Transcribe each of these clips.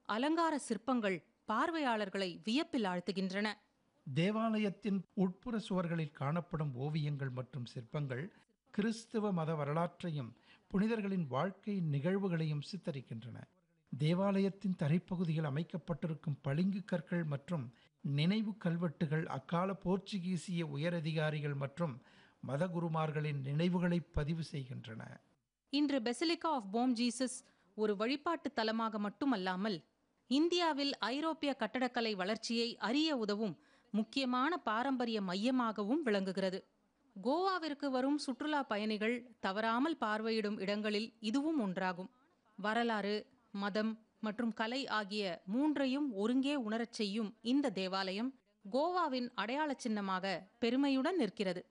அலங்கார சிற்பங்கள் பார்வையாளர்களை வியப்பில் ஆழ்த்துகின்றன தேவாலயத்தின் உட்புற சுவர்களில் காணப்படும் ஓவியங்கள் மற்றும் சிற்பங்கள் கிறிஸ்தவ மத வரலாற்றையும் புனிதர்களின் வாழ்க்கை நிகழ்வுகளையும் சித்தரிக்கின்றன தேவாலயத்தின் தரைப்பகுதியில் அமைக்கப்பட்டிருக்கும் பளிங்கு கற்கள் மற்றும் நினைவு கல்வெட்டுகள் அக்கால போர்ச்சுகீசிய உயரதிகாரிகள் மற்றும் மதகுருமார்களின் நினைவுகளை பதிவு செய்கின்றன இன்று பெசிலிகா ஆஃப் போம் ஜீசஸ் ஒரு வழிபாட்டு தலமாக மட்டுமல்லாமல் இந்தியாவில் ஐரோப்பிய கட்டடக்கலை வளர்ச்சியை அறிய உதவும் முக்கியமான பாரம்பரிய மையமாகவும் விளங்குகிறது கோவாவிற்கு வரும் சுற்றுலா பயணிகள் தவறாமல் பார்வையிடும் இடங்களில் இதுவும் ஒன்றாகும் வரலாறு மதம் மற்றும் கலை ஆகிய மூன்றையும் ஒருங்கே உணரச் செய்யும் இந்த தேவாலயம் கோவாவின் அடையாள சின்னமாக பெருமையுடன் நிற்கிறது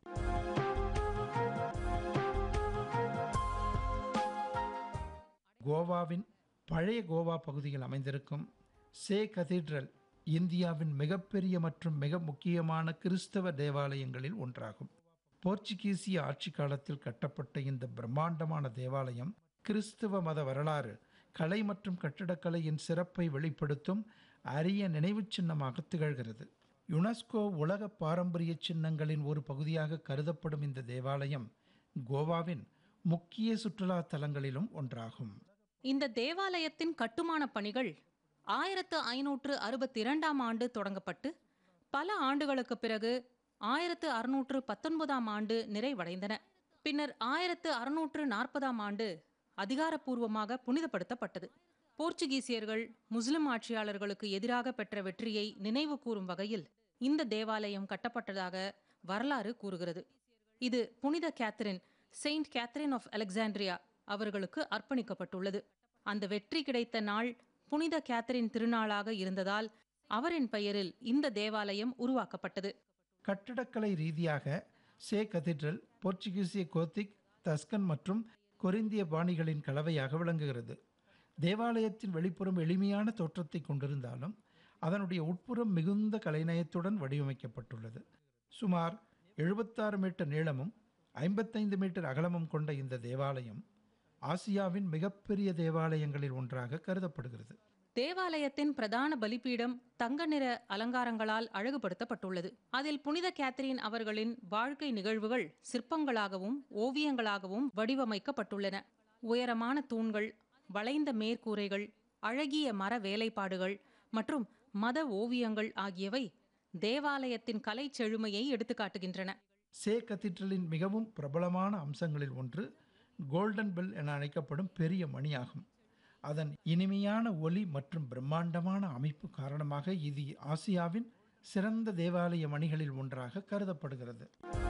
கோவாவின் பழைய கோவா பகுதியில் அமைந்திருக்கும் சே கதீட்ரல் இந்தியாவின் மிகப்பெரிய மற்றும் மிக முக்கியமான கிறிஸ்தவ தேவாலயங்களில் ஒன்றாகும் போர்ச்சுகீசிய ஆட்சி காலத்தில் கட்டப்பட்ட இந்த பிரம்மாண்டமான தேவாலயம் கிறிஸ்தவ மத வரலாறு கலை மற்றும் கட்டிடக்கலையின் சிறப்பை வெளிப்படுத்தும் அரிய நினைவுச் சின்னமாக திகழ்கிறது யுனெஸ்கோ உலக பாரம்பரிய சின்னங்களின் ஒரு பகுதியாக கருதப்படும் இந்த தேவாலயம் கோவாவின் முக்கிய சுற்றுலா தலங்களிலும் ஒன்றாகும் இந்த தேவாலயத்தின் கட்டுமான பணிகள் ஆயிரத்து ஐநூற்று அறுபத்தி இரண்டாம் ஆண்டு தொடங்கப்பட்டு பல ஆண்டுகளுக்கு பிறகு ஆயிரத்து அறுநூற்று பத்தொன்பதாம் ஆண்டு நிறைவடைந்தன பின்னர் ஆயிரத்து அறுநூற்று நாற்பதாம் ஆண்டு அதிகாரப்பூர்வமாக புனிதப்படுத்தப்பட்டது போர்ச்சுகீசியர்கள் முஸ்லிம் ஆட்சியாளர்களுக்கு எதிராக பெற்ற வெற்றியை நினைவு கூறும் வகையில் இந்த தேவாலயம் கட்டப்பட்டதாக வரலாறு கூறுகிறது இது புனித Catherine Saint Catherine of Alexandria அவர்களுக்கு அர்ப்பணிக்கப்பட்டுள்ளது அந்த வெற்றி கிடைத்த நாள் புனித கேத்தரின் திருநாளாக இருந்ததால் அவரின் பெயரில் இந்த தேவாலயம் உருவாக்கப்பட்டது கட்டடக்கலை ரீதியாக சே கதீட்ரல் போர்ச்சுகீசிய கோத்திக் தஸ்கன் மற்றும் கொரிந்திய பாணிகளின் கலவையாக விளங்குகிறது தேவாலயத்தின் வெளிப்புறம் எளிமையான தோற்றத்தை கொண்டிருந்தாலும் அதனுடைய உட்புறம் மிகுந்த கலைநயத்துடன் வடிவமைக்கப்பட்டுள்ளது சுமார் எழுபத்தாறு மீட்டர் நீளமும் ஐம்பத்தைந்து மீட்டர் அகலமும் கொண்ட இந்த தேவாலயம் ஆசியாவின் மிகப்பெரிய தேவாலயங்களில் ஒன்றாக கருதப்படுகிறது தேவாலயத்தின் பிரதான பலிபீடம் தங்க நிற அலங்காரங்களால் அழகுபடுத்தப்பட்டுள்ளது அதில் புனித கேத்தரின் அவர்களின் வாழ்க்கை நிகழ்வுகள் சிற்பங்களாகவும் ஓவியங்களாகவும் வடிவமைக்கப்பட்டுள்ளன உயரமான தூண்கள் வளைந்த மேற்கூரைகள் அழகிய மர வேலைப்பாடுகள் மற்றும் மத ஓவியங்கள் ஆகியவை தேவாலயத்தின் கலை செழுமையை எடுத்துக்காட்டுகின்றன சே கத்தீட்ரலின் மிகவும் பிரபலமான அம்சங்களில் ஒன்று கோல்டன் பெல் என அழைக்கப்படும் பெரிய மணியாகும் அதன் இனிமையான ஒலி மற்றும் பிரம்மாண்டமான அமைப்பு காரணமாக இது ஆசியாவின் சிறந்த தேவாலய மணிகளில் ஒன்றாக கருதப்படுகிறது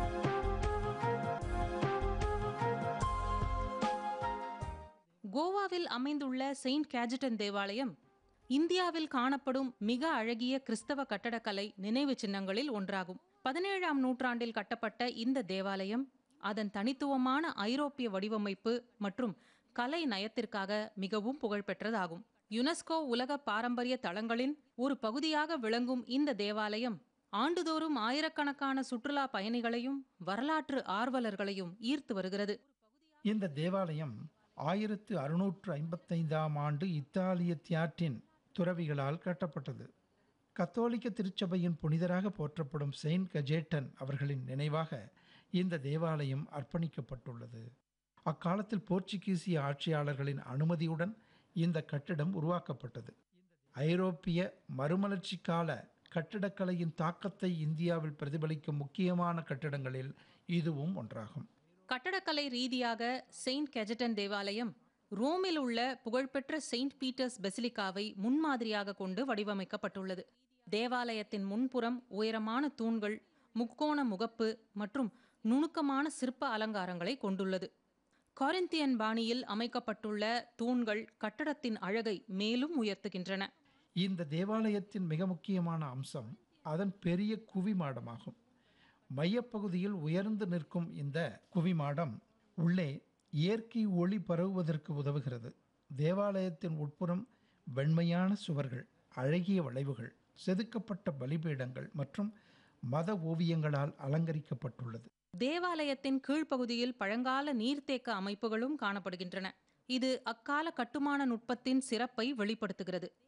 கோவாவில் அமைந்துள்ள செயின்ட் கேஜட்டன் தேவாலயம் இந்தியாவில் காணப்படும் மிக அழகிய கிறிஸ்தவ கட்டடக்கலை நினைவு சின்னங்களில் ஒன்றாகும் பதினேழாம் நூற்றாண்டில் கட்டப்பட்ட இந்த தேவாலயம் அதன் தனித்துவமான ஐரோப்பிய வடிவமைப்பு மற்றும் கலை நயத்திற்காக மிகவும் புகழ்பெற்றதாகும் யுனெஸ்கோ உலக பாரம்பரிய தளங்களின் ஒரு பகுதியாக விளங்கும் இந்த தேவாலயம் ஆண்டுதோறும் ஆயிரக்கணக்கான சுற்றுலா பயணிகளையும் வரலாற்று ஆர்வலர்களையும் ஈர்த்து வருகிறது இந்த தேவாலயம் ஆயிரத்து அறுநூற்று ஐம்பத்தைந்தாம் ஆண்டு இத்தாலிய தியாட்டின் துறவிகளால் கட்டப்பட்டது கத்தோலிக்க திருச்சபையின் புனிதராக போற்றப்படும் செயின்ட் கஜேட்டன் அவர்களின் நினைவாக இந்த தேவாலயம் அர்ப்பணிக்கப்பட்டுள்ளது அக்காலத்தில் போர்ச்சுகீசிய ஆட்சியாளர்களின் அனுமதியுடன் இந்த கட்டிடம் உருவாக்கப்பட்டது ஐரோப்பிய மறுமலர்ச்சி கால கட்டிடக்கலையின் தாக்கத்தை இந்தியாவில் பிரதிபலிக்கும் முக்கியமான கட்டிடங்களில் இதுவும் ஒன்றாகும் கட்டடக்கலை ரீதியாக செயின்ட் கெஜட்டன் தேவாலயம் ரோமில் உள்ள புகழ்பெற்ற செயின்ட் பீட்டர்ஸ் பெசிலிக்காவை முன்மாதிரியாக கொண்டு வடிவமைக்கப்பட்டுள்ளது தேவாலயத்தின் முன்புறம் உயரமான தூண்கள் முக்கோண முகப்பு மற்றும் நுணுக்கமான சிற்ப அலங்காரங்களை கொண்டுள்ளது காரிந்தியன் பாணியில் அமைக்கப்பட்டுள்ள தூண்கள் கட்டடத்தின் அழகை மேலும் உயர்த்துகின்றன இந்த தேவாலயத்தின் மிக முக்கியமான அம்சம் அதன் பெரிய குவிமாடமாகும் மையப்பகுதியில் உயர்ந்து நிற்கும் இந்த குவிமாடம் உள்ளே இயற்கை ஒளி பரவுவதற்கு உதவுகிறது தேவாலயத்தின் உட்புறம் வெண்மையான சுவர்கள் அழகிய வளைவுகள் செதுக்கப்பட்ட பலிபீடங்கள் மற்றும் மத ஓவியங்களால் அலங்கரிக்கப்பட்டுள்ளது தேவாலயத்தின் கீழ்ப்பகுதியில் பழங்கால நீர்த்தேக்க அமைப்புகளும் காணப்படுகின்றன இது அக்கால கட்டுமான நுட்பத்தின் சிறப்பை வெளிப்படுத்துகிறது